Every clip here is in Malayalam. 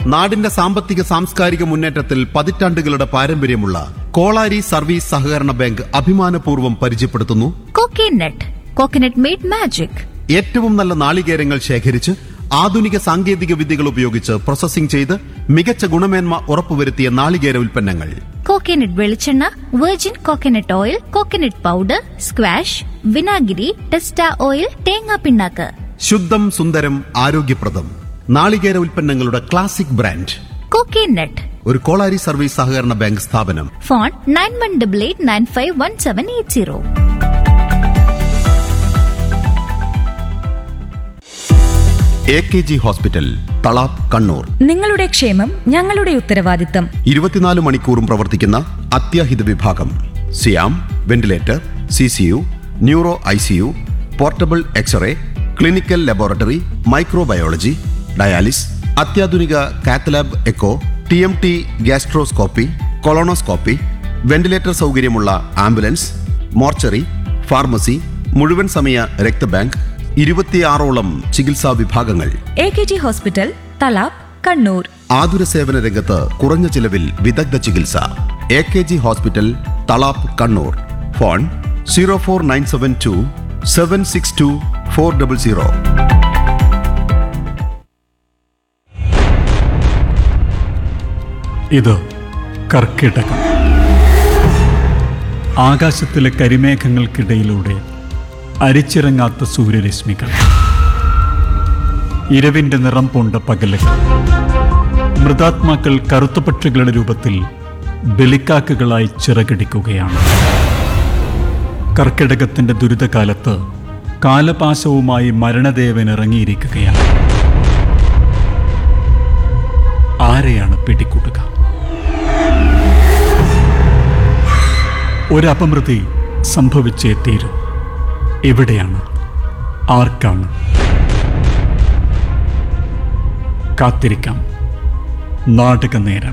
നാടിന്റെ സാമ്പത്തിക സാംസ്കാരിക മുന്നേറ്റത്തിൽ പതിറ്റാണ്ടുകളുടെ പാരമ്പര്യമുള്ള കോളാരി സർവീസ് സഹകരണ ബാങ്ക് അഭിമാനപൂർവ്വം പരിചയപ്പെടുത്തുന്നു കോക്കനട്ട് കോക്കനട്ട് മെയ്ഡ് മാജിക് ഏറ്റവും നല്ല നാളികേരങ്ങൾ ശേഖരിച്ച് ആധുനിക സാങ്കേതിക വിദ്യകൾ ഉപയോഗിച്ച് പ്രോസസ്സിംഗ് ചെയ്ത് മികച്ച ഗുണമേന്മ ഉറപ്പുവരുത്തിയ നാളികേര ഉൽപ്പന്നങ്ങൾ കോക്കനട്ട് വെളിച്ചെണ്ണ virgin coconut oil coconut powder squash വിനാഗിരി ടെസ്റ്റ ഓയിൽ തേങ്ങാ പിണ്ണാക്ക് ശുദ്ധം സുന്ദരം ആരോഗ്യപ്രദം നാളികേര ഉൽപ്പന്നങ്ങളുടെ ക്ലാസിക് ബ്രാൻഡ് കോക്കനട്ട് ഒരു കോളാരി സർവീസ് സഹകരണ ബാങ്ക് സ്ഥാപനം phone nine one double eight nine five one seven eight zero A K G hospital Thalap Kannur നിങ്ങളുടെ ക്ഷേമം ഞങ്ങളുടെ ഉത്തരവാദിത്തം ഇരുപത്തിനാല് മണിക്കൂറും പ്രവർത്തിക്കുന്ന അത്യാഹിത വിഭാഗം സിയാം ventilator C C U neuro I C U portable x ray clinical laboratory microbiology dialysis അത്യാധുനിക cath lab echo T M T gastroscopy colonoscopy ventilator സൗകര്യമുള്ള ആംബുലൻസ് മോർച്ചറി ഫാർമസി മുഴുവൻ സമയ രക്തബാങ്ക് ഇരുപത്തിയാറോളം ചികിത്സാ വിഭാഗങ്ങൾ A K G hospital Thalap Kannur ആതുര സേവന രംഗത്ത് കുറഞ്ഞ ചിലവിൽ വിദഗ്ധ ചികിത്സ A K G hospital Thalap Kannur phone zero four nine seven two seven six two four double zero ഇത് കർക്കിടകം ആകാശത്തിലെ കരിമേഘങ്ങൾക്കിടയിലൂടെ അരിച്ചിറങ്ങാത്ത സൂര്യരശ്മികൾ ഇരവിന്റെ നിറം പൂണ്ട പകലുകൾ മൃതാത്മാക്കൾ കറുത്ത പക്ഷികളുടെ രൂപത്തിൽ ബലിക്കാക്കുകളായി ചിറകടിക്കുകയാണ് കർക്കിടകത്തിന്റെ ദുരിതകാലത്ത് കാലപാശവുമായി മരണദേവൻ ഇറങ്ങിയിരിക്കുകയാണ് ആരെയാണ് പിടികൂടുക ഒരപമൃതി സംഭവിച്ചേ തീരൂ എവിടെയാണ് ആർക്കാണ് കാത്തിരിക്കാം നാടക നേരം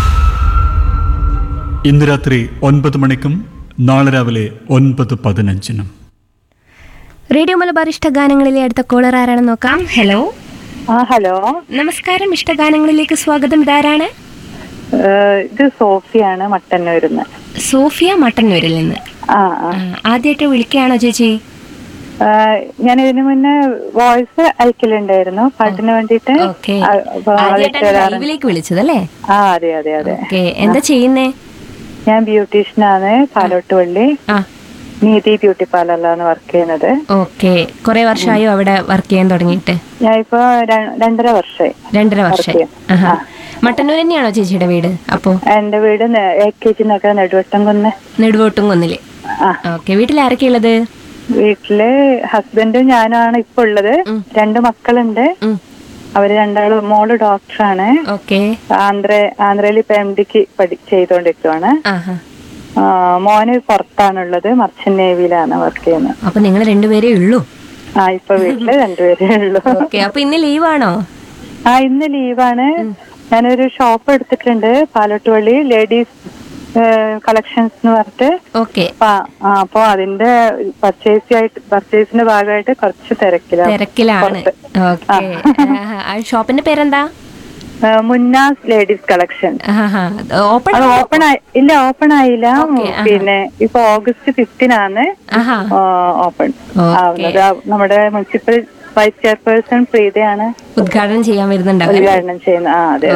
ഇന്ന് രാത്രി ഒൻപത് മണിക്കും നാളെ രാവിലെ ഒൻപത് പതിനഞ്ചിനും റേഡിയോ മലബാർ ഇഷ്ടഗാനങ്ങളിലെ അടുത്ത കോളർ ആരാണെന്ന് നോക്കാം ഹലോ ആ ഹലോ നമസ്കാരം ഇഷ്ടഗാനങ്ങളിലേക്ക് സ്വാഗതം ഇതാരാണ് ഏഹ് ഇത് സോഫിയാണ് മട്ടന്നൂരിന്ന് സോഫിയ മട്ടന്നൂരിൽ നിന്ന് ആ ആ ആദ്യമായിട്ട് വിളിക്കുകയാണോ ചേച്ചി ഏഹ് ഞാൻ ഇതിനു മുന്നേ വോയിസ് അയക്കലുണ്ടായിരുന്നു പാട്ടിന് വേണ്ടിട്ട് ഓക്കെ ആ, അപ്പൊ ആദ്യമായിട്ടാണ് വിളിച്ചു ലൈവിലേക്ക് വിളിച്ചത് അല്ലേ ആ അതെ അതെ അതെ ഓക്കെ എന്താ ചെയ്യുന്നേ ഞാൻ ബ്യൂട്ടീഷ്യനാണ് പാലോട്ടുപള്ളി ആ നീതി ബ്യൂട്ടി പാർലറിലാണ് വർക്ക് ചെയ്യുന്നത് ഓക്കെ കുറെ വർഷമായോ അവിടെ വർക്ക് ചെയ്യാൻ തുടങ്ങിയിട്ട് ഞാൻ ഇപ്പൊ ര- രണ്ടര വർഷമായി രണ്ടര വർഷമായി ചെയ്യാം. ആഹാ മട്ടന്നൂർ തന്നെയാണോ ചേച്ചിയുടെ വീട് അപ്പോ എന്റെ വീട് A K G Nagar Neduvattam കുന്ന് നെടുവോട്ടും കൊന്നില് ആ ഓക്കെ വീട്ടിൽ ആരൊക്കെ ഉള്ളത് വീട്ടില് ഹസ്ബൻഡും ഞാനാണ് ഇപ്പൊ ഉള്ളത് രണ്ട് മക്കളുണ്ട് ഉം. അവര് രണ്ടാളും മോള് ഡോക്ടറാണ് ഓക്കെ ആന്ധ്ര ആന്ധ്രയിൽ ഇപ്പൊ എം ഡിക്ക് പഠി ചെയ്തോണ്ടിരിക്കുവാണ് ആഹാ ആ, മോന് പുറത്താണുള്ളത് മർച്ചന്റ് നേവിയിലാണ് വർക്ക് ചെയ്യുന്നത് അപ്പൊ നിങ്ങൾ രണ്ടുപേരേ ഉള്ളൂ ആ ഇപ്പൊ വീട്ടില് രണ്ടുപേരേ ഉള്ളൂ ഓക്കെ അപ്പൊ ഇന്ന് ലീവാണോ ആ ഇന്ന് ലീവാണ് ഞാനൊരു ഷോപ്പ് എടുത്തിട്ടുണ്ട് പാലോട്ടുപള്ളി ലേഡീസ് കളക്ഷൻസ് എന്ന് പറഞ്ഞിട്ട് ഓക്കെ അപ്പൊ ആ- ആ, അപ്പൊ അതിന്റെ പർച്ചേസ് ആയിട്ട് പർച്ചേസിന്റെ ഭാഗമായിട്ട് കുറച്ച് തിരക്കിലാണ് തിരക്കിലാണ് ഓക്കെ ഷോപ്പിന്റെ പേരെന്താ ആ, മുന്നാസ് ലേഡീസ് കളക്ഷൻ ഓപ്പൺ അത് ഓപ്പൺ ആയി ഇല്ല ഓപ്പൺ ആയില്ല Okay, ആഹാ. പിന്നെ ഇപ്പൊ ഓഗസ്റ്റ് ഫിഫ്റ്റീനാണ് ആഹാ ഓപ്പൺ Okay. ആവുന്നത് ആ, നമ്മുടെ മുനിസിപ്പൽ വൈസ് ചെയർപേഴ്സൺ പ്രീതയാണ് ഉദ്ഘാടനം ചെയ്യാൻ വരുന്നുണ്ടാവും ഉദ്ഘാടനം ചെയ്യുന്നത് ആ അതെ